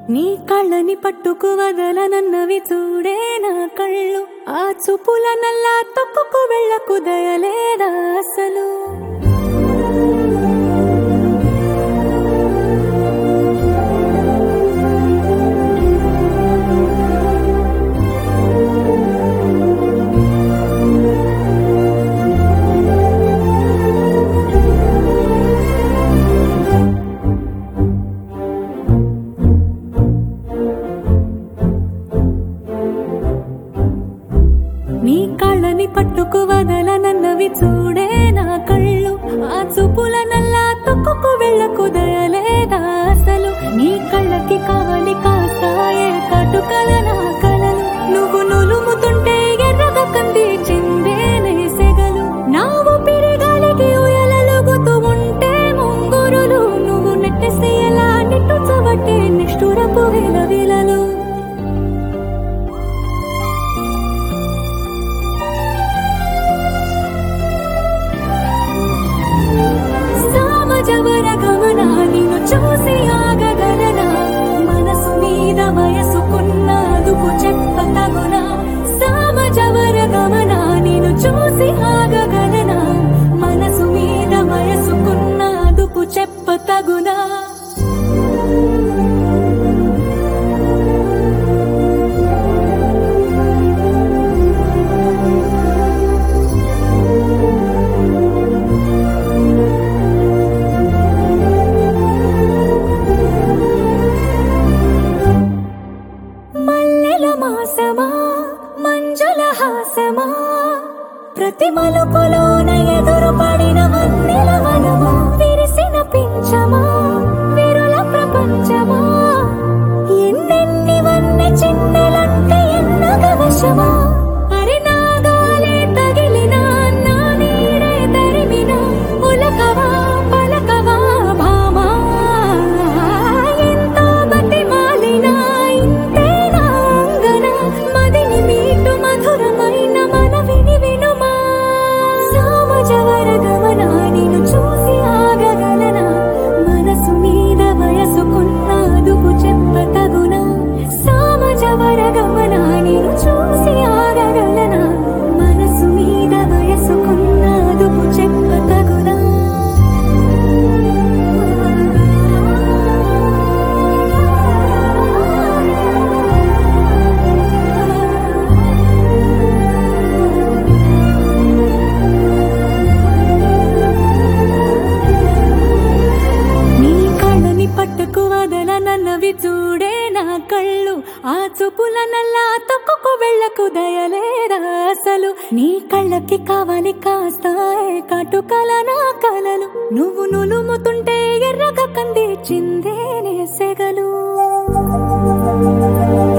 నీ కళ్ళని పట్టుకు వదలనన్నవి చూడే నా కళ్ళు ఆ చూపుల నల్లా తొక్కుకు వెళ్ళకు దయలేదా అసలు నీ కళ్ళని పట్టుకు వదలనన్నవి చూడే నా కళ్ళు ఆ చూపుల నల్లా తొక్కుకు వెళ్ళకు దయలేదా అసలు నీ కళ్ళకి కావాలి కాస్తాయే కటుకల నా కలలు నువ్వు నులుముతుంటే ఎర్రగా కంది చిందేనే సెగలు నా ఊపిరి గాలికి ఉయలలుగుతూ ఉంటే ముంగురులు నువ్వు నెట్టేసి ఎలా నిట్టుచబట్టే నిష్ఠురపు విలవిలలు సామజవర గమన నిన్ను చూసి ఆగగలనా మనసు మీద వయసుకున్న అదుపు చెప్ప తగునా సామజవర గమన నిన్ను చూసి ఆగగలనా మనసు మీద వయసుకున్న అదుపు చెప్ప తగునా మల్లెల మాసమా మంజుల హాసమా ప్రతి మలుపులోన ఎదురు పడిన మన్నెల వనమా విరిసిన పించమా విరుల ప్రపంచమా ఎన్నెన్ని వన్నె చిన్నెలంటే ఎన్నగ వశమా అరి నాగాలే తగిలిన నా నీరే తరిమిన ఉలకవా పలకవా భామా ఎంతో బతి మాలిన ఇంతే నా అంగన మదిని మీటు మధురమైన మనవిని వినుమా సామజవర గమన నిన్ను చూసి ఆగగలనా మనసు మీద వయసుకున్న అదుపు చెప్ప తగునా సామజవర గమన నిన్ను చూసి ఆగగలనా మనసు మీద వయసుకున్న అదుపు చెప్ప తగునా నీ కళ్ళని పట్టుకు వదలనన్నవి చూడే నా కళ్ళు ఆ చూపుల నల్లా తొక్కుకు వెళ్ళకు దయలేదా అసలు నీ కళ్ళకి కావాలి కాస్తాయే కాటుకల నా కలలు నువ్వు నులుముతుంటే ఎర్రగా కంది చిందేనే సెగలు